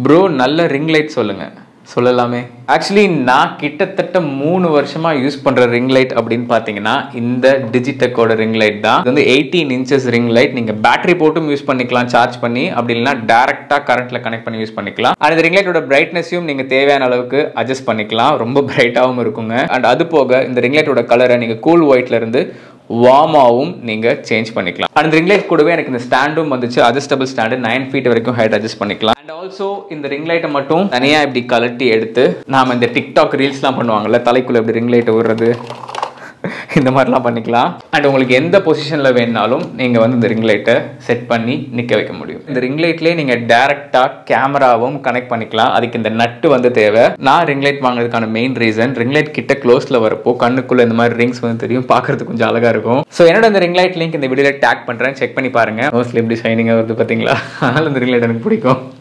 bro நல்ல ring light சொல்லுங்க சொல்லலாமே ஆக்சுவலி நான் கிட்டத்தட்ட மூணு வருஷமா யூஸ் பண்ற ரிங் லைட் அப்படின்னு பாத்தீங்கன்னா இந்த டிஜிடெக்கோட ரிங் லைட் தான் இது வந்து எயிட்டீன் இன்ச்சஸ் ரிங் லைட் நீங்க பேட்டரி போட்டும் யூஸ் பண்ணிக்கலாம் சார்ஜ் பண்ணி அப்படி இல்லைன்னா டேரக்டா கரண்ட்ல கனெக்ட் பண்ணி யூஸ் பண்ணிக்கலாம் அண்ட் இந்த ரிங் லைட்டோட பிரைட்னஸையும் நீங்க தேவையான அளவுக்கு அட்ஜஸ்ட் பண்ணிக்கலாம் ரொம்ப பிரைட்டாகவும் இருக்குங்க அண்ட் அது போக இந்த ரிங் லைட்டோட கலரை நீங்க கூல் ஒயிட்ல இருந்து வார்மாவும் நீங்க சேஞ்ச் பண்ணிக்கலாம் அண்ட் ரிங் லைட் கூடவே எனக்கு இந்த ஸ்டாண்டும் வந்துச்சு அட்ஜஸ்டபிள் ஸ்டாண்டு நைன் ஃபீட் வரைக்கும் ஹைட் அட்ஜஸ்ட் பண்ணிக்கலாம் அண்ட் ஆல்சோ இந்த ரிங் லைட்டை மட்டும் தனியா இப்படி கலட்டி எடுத்து நாம இந்த டிக்டாக் ரீல்ஸ்லாம் பண்ணுவாங்கல்ல தலைக்குள்ள இப்படி ரிங் லைட்டை விடுறது இந்த மாதிரிலாம் பண்ணிக்கலாம் அண்ட் உங்களுக்கு எந்த பொசிஷனில் வேணுனாலும் நீங்கள் வந்து இந்த ரிங் லைட்டை செட் பண்ணி நிற்க வைக்க முடியும் இந்த ரிங் லைட்லேயே நீங்கள் டேரெக்டாக கேமராவும் கனெக்ட் பண்ணிக்கலாம் அதுக்கு இந்த நட்டு வந்து தேவை நான் ரிங் லைட் வாங்குறதுக்கான மெயின் ரீசன் ரிங் லைட் கிட்ட க்ளோஸில் வரப்போ கண்ணுக்குள்ள இந்த மாதிரி ரிங்ஸ் வந்து தெரியும் பார்க்கறதுக்கு கொஞ்சம் அழகாக இருக்கும் ஸோ என்னோட இந்த ரிங் லைட் லிங்க் இந்த வீடியோவில் டேக் பண்ணுறேன் செக் பண்ணி பாருங்க மோஸ்ட்லி எப்படி ஷைனிங்காக வருது பார்த்தீங்களா அதனால இந்த ரிங் லைட் எனக்கு பிடிக்கும்